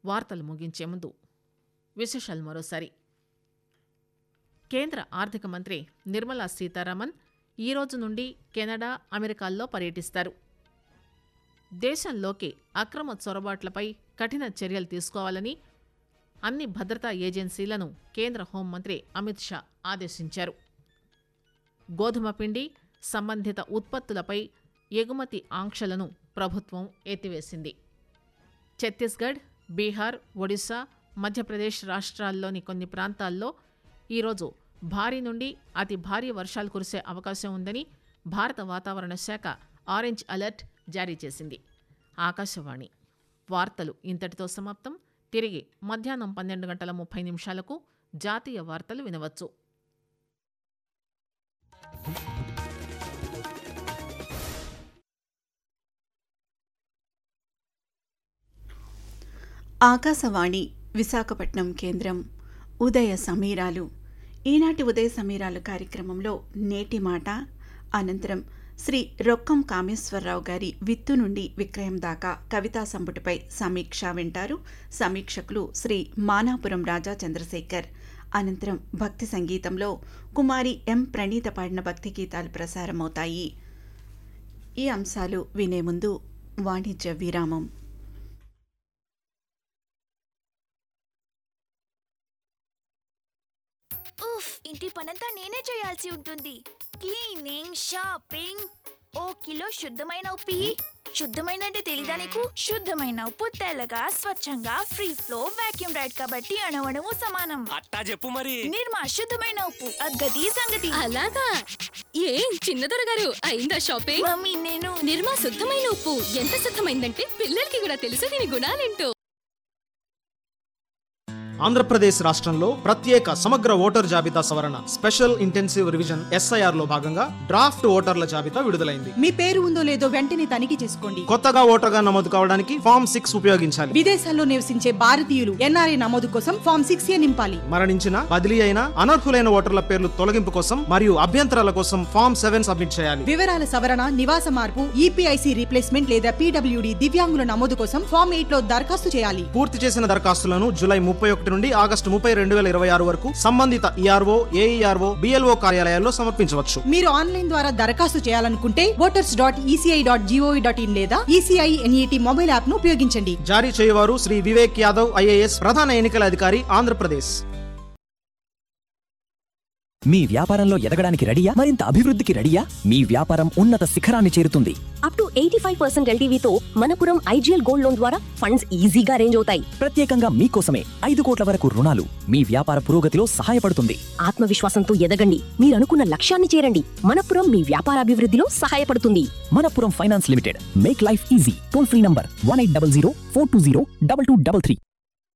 వార్తలు ముగించే ముందు విశేషాలు మరోసారి కేంద్ర ఆర్థిక మంత్రి నిర్మలా సీతారామన్ ఈ రోజు నుండి కెనడా అమెరికాల్లో పర్యటిస్తారు దేశంలోకి అక్రమ చొరబాట్లపై కఠిన చర్యలు తీసుకోవాలని అన్ని భద్రతా ఏజెన్సీలను కేంద్ర హోంమంత్రి అమిత్ షా ఆదేశించారు గోధుమ పిండి సంబంధిత ఉత్పత్తులపై ఎగుమతి ఆంక్షలను ప్రభుత్వం ఎత్తివేసింది ఛత్తీస్గఢ్ బీహార్ ఒడిశా మధ్యప్రదేశ్ రాష్ట్రాల్లోని కొన్ని ప్రాంతాల్లో ఈరోజు భారీ నుండి అతి భారీ వర్షాలు కురిసే అవకాశం ఉందని భారత వాతావరణ శాఖ ఆరెంజ్ అలర్ట్ జారీ చేసింది ఆకాశవాణి వార్తలు ఇంతటితో సమాప్తం తిరిగి మధ్యాహ్నం పన్నెండు గంటల ముప్పై నిమిషాలకు జాతీయ వార్తలు వినవచ్చు ఆకాశవాణి విశాఖపట్నం కేంద్రం ఉదయ సమీరాలు ఈనాటి ఉదయ సమీరాలు కార్యక్రమంలో నేటి మాట అనంతరం శ్రీ రొక్కం కామేశ్వరరావు గారి విత్తు నుండి విక్రయం దాకా కవితా సంపుటిపై సమీక్ష వింటారు సమీక్షకులు శ్రీ మానాపురం రాజా చంద్రశేఖర్ అనంతరం భక్తి సంగీతంలో కుమారి ఎం ప్రణీత పాడిన భక్తి గీతాలు ప్రసారమవుతాయి ఈ అంశాలు వినే ముందు వాణిజ్య విరామం ఉఫ్ ఇంటి పనంతా నేనే చేయాల్సి ఉంటుంది క్లీనింగ్ షాపింగ్ ఓ కిలో శుద్ధమైన ఉప్పి శుద్ధమైన అంటే తెలీదా నీకు శుద్ధమైన ఉప్పు తెల్లగా స్వచ్ఛంగా ఫ్రీ ఫ్లో వాక్యూమ్ రైడ్ కాబట్టి అణవణము సమానం అట్టా చెప్పు మరి నిర్మా శుద్ధమైన ఉప్పు అగ్గది సంగతి అలాగా ఏం చిన్నదొర గారు అయిందా షాపింగ్ మమ్మీ నేను నిర్మా శుద్ధమైన ఉప్పు ఎంత శుద్ధమైందంటే పిల్లలకి కూడా తెలుసు దీని గుణాలేంటో ఆంధ్రప్రదేశ్ రాష్ట్రంలో ప్రత్యేక సమగ్ర ఓటర్ జాబితా సవరణ స్పెషల్ ఇంటెన్సివ్ రివిజన్ ఎస్ఐఆర్ లో భాగంగా డ్రాఫ్ట్ ఓటర్ల జాబితా విడుదలైంది మీ పేరు ఉందో లేదో వెంటనే తనిఖీ చేసుకోండి కొత్తగా ఓటర్గా నమోదు కావడానికి ఫామ్ సిక్స్ ఉపయోగించాలి విదేశాల్లో నివసించే భారతీయులు ఎన్ఆర్ఐ నమోదు కోసం ఫామ్ సిక్స్ ఏ నింపాలి మరణించిన బదిలీ అయిన అనర్హులైన ఓటర్ల పేర్లు తొలగింపు కోసం మరియు అభ్యంతరాల కోసం ఫామ్ సెవెన్ సబ్మిట్ చేయాలి వివరాల సవరణ నివాస మార్పు ఈపీఐసి రీప్లేస్మెంట్ లేదా పీడబ్ల్యూడి దివ్యాంగుల నమోదు కోసం ఫామ్ ఎయిట్ లో దరఖాస్తు చేయాలి పూర్తి చేసిన దరఖాస్తులను జూలై ముప్పై ఒకటి నుండి ఆగస్టు ముప్పై రెండు వేల ఇరవై ఆరు వరకు సంబంధిత ఈఆర్ఓ ఏఈఆర్ఓ బిఎల్ఓ కార్యాలయాల్లో సమర్పించవచ్చు మీరు ఆన్లైన్ ద్వారా దరఖాస్తు చేయాలనుకుంటే voters dot E C I dot gov dot in లేదా ఈసీఐ ఎన్ఈటి మొబైల్ యాప్ ను ఉపయోగించండి జారీ చేయవారు శ్రీ వివేక్ యాదవ్ ఐఏఎస్ ప్రధాన ఎన్నికల అధికారి ఆంధ్రప్రదేశ్ మీ వ్యాపారంలో ఎదగడానికి రెడీయా మరింత అభివృద్ధికి రెడీయా మీ వ్యాపారం ఉన్నత శిఖరాన్ని చేరుతుంది up to eighty five percent ఎల్టీవీతో మనపురం ఐజీఎల్ గోల్డ్ లోన్ ద్వారా ఫండ్స్ ఈజీగా రేంజ్ అవుతాయి ప్రత్యేకంగా మీకోసమే ఐదు కోట్ల వరకు రుణాలు మీ వ్యాపార పురోగతిలో సహాయపడుతుంది ఆత్మవిశ్వాసంతో ఎదగండి మీరు అనుకున్న లక్ష్యాన్ని చేరండి మనపురం మీ వ్యాపారాభివృద్ధిలో సహాయపడుతుంది Manappuram finance limited make life easy toll free number one eight double zero four two zero double two double three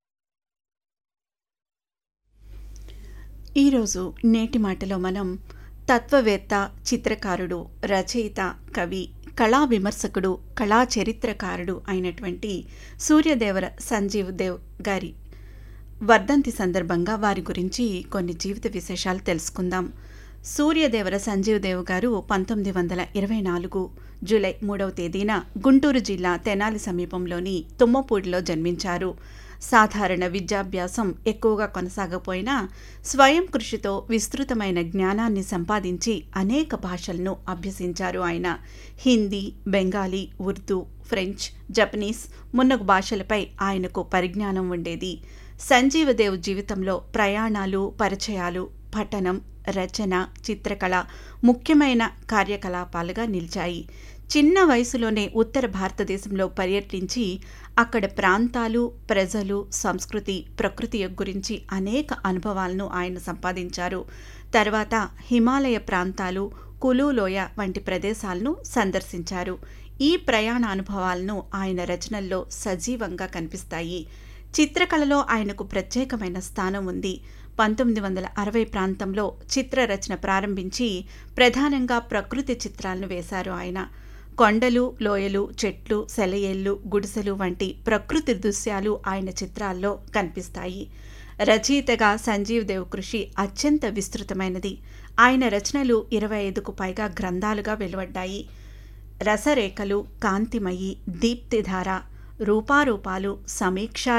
ఈరోజు నేటి మాటలో మనం తత్వవేత్త చిత్రకారుడు రచయిత కవి కళా విమర్శకుడు కళా చరిత్రకారుడు అయినటువంటి సూర్యదేవర సంజీవ్ దేవ్ గారి వర్ధంతి సందర్భంగా వారి గురించి కొన్ని జీవిత విశేషాలు తెలుసుకుందాం సూర్యదేవర సంజీవ్ దేవ్ గారు పంతొమ్మిది వందల ఇరవై నాలుగు జూలై మూడవ తేదీన గుంటూరు జిల్లా తెనాలి సమీపంలోని తుమ్మపూడిలో జన్మించారు సాధారణ విద్యాభ్యాసం ఎక్కువగా కొనసాగపోయినా స్వయం కృషితో విస్తృతమైన జ్ఞానాన్ని సంపాదించి అనేక భాషలను అభ్యసించారు ఆయన హిందీ బెంగాలీ ఉర్దూ ఫ్రెంచ్ జపనీస్ మున్నగు భాషలపై ఆయనకు పరిజ్ఞానం ఉండేది సంజీవదేవ్ జీవితంలో ప్రయాణాలు పరిచయాలు పఠనం రచన చిత్రకళ ముఖ్యమైన కార్యకలాపాలుగా నిలిచాయి చిన్న వయసులోనే ఉత్తర భారతదేశంలో పర్యటించి అక్కడ ప్రాంతాలు ప్రజలు సంస్కృతి ప్రకృతి గురించి అనేక అనుభవాలను ఆయన సంపాదించారు తర్వాత హిమాలయ ప్రాంతాలు కులు లోయ వంటి ప్రదేశాలను సందర్శించారు ఈ ప్రయాణ అనుభవాలను ఆయన రచనల్లో సజీవంగా కనిపిస్తాయి చిత్రకళలో ఆయనకు ప్రత్యేకమైన స్థానం ఉంది పంతొమ్మిది వందల అరవై ప్రాంతంలో చిత్రరచన ప్రారంభించి ప్రధానంగా ప్రకృతి చిత్రాలను వేశారు ఆయన కొండలు లోయలు చెట్లు సెలయేళ్ళు గుడిసెలు వంటి ప్రకృతి దృశ్యాలు ఆయన చిత్రాల్లో కనిపిస్తాయి రచయితగా సంజీవ్ దేవ్ కృషి అత్యంత విస్తృతమైనది ఆయన రచనలు ఇరవై ఐదుకు పైగా గ్రంథాలుగా వెలువడ్డాయి రసరేఖలు కాంతిమయి దీప్తిధార రూపారూపాలు సమీక్ష